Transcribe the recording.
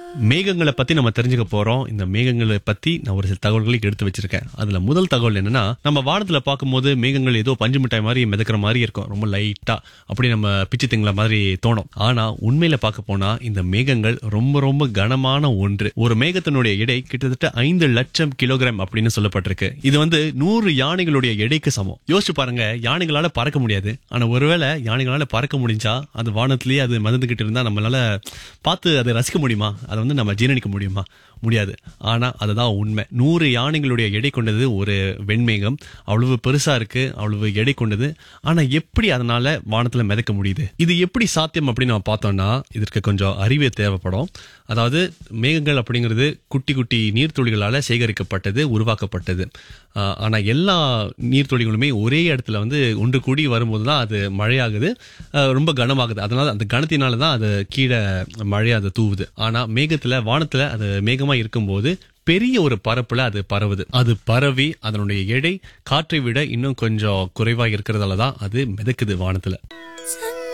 மேகங்களை பத்தி நம்ம தெரிஞ்சுக்க போறோம் இந்த மேகங்களை பத்தி நான் ஒரு சில தகவல்களை எடுத்து வச்சிருக்கேன் அதுல முதல் தகவல் என்னன்னா நம்ம வானத்துல பார்க்கும்போது மேகங்கள் ஏதோ பஞ்சு மிட்டாய் மாதிரி மிதக்கிற மாதிரி இருக்கும் ரொம்ப லைட்டா அப்படி நம்ம பிச்சு திங்கள மாதிரி தோணும் ஆனா உண்மையில பார்க்க போனா இந்த மேகங்கள் ரொம்ப ரொம்ப கனமான ஒன்று ஒரு மேகத்தினுடைய எடை கிட்டத்தட்ட ஐந்து லட்சம் கிலோகிராம் அப்படின்னு சொல்லப்பட்டிருக்கு இது வந்து நூறு யானைகளுடைய எடைக்கு சமம் யோசிச்சு பாருங்க யானைகளால பறக்க முடியாது ஆனா ஒருவேளை யானைகளால பறக்க முடிஞ்சா அது வானத்திலேயே அது மதந்துகிட்டு இருந்தா நம்மளால பார்த்து அதை ரசிக்க முடியுமா அதை வந்து நம்ம ஜீரணிக்க முடியுமா முடியாது ஆனா அதுதான் உண்மை நூறு யானைகளுடைய எடை கொண்டது ஒரு வெண்மேகம் அவ்வளவு பெருசா இருக்கு அவ்வளவு எடை கொண்டது ஆனா எப்படி அதனால வானத்துல மிதக்க முடியுது இது எப்படி சாத்தியம் அப்படின்னு நம்ம பார்த்தோம்னா இதற்கு கொஞ்சம் அறிவு தேவைப்படும் அதாவது மேகங்கள் அப்படிங்கிறது குட்டி குட்டி நீர்த்துளிகளால சேகரிக்கப்பட்டது உருவாக்கப்பட்டது ஆஹ் ஆனா எல்லா நீர்த்துளிகளுமே ஒரே இடத்துல வந்து ஒன்று கூடி வரும்போது தான் அது மழையாகுது ஆஹ் ரொம்ப கனமாகுது அதனால அந்த கனத்தினால தான் அது கீழே மழையா அது தூவுது ஆனா மேகத்துல வானத்துல அது மேகமா இருக்கும்போது பெரிய ஒரு பரப்புல அது பரவுது அது பரவி அதனுடைய எடை காற்றை விட இன்னும் கொஞ்சம் குறைவா இருக்கிறதால தான் அது மிதக்குது வானத்துல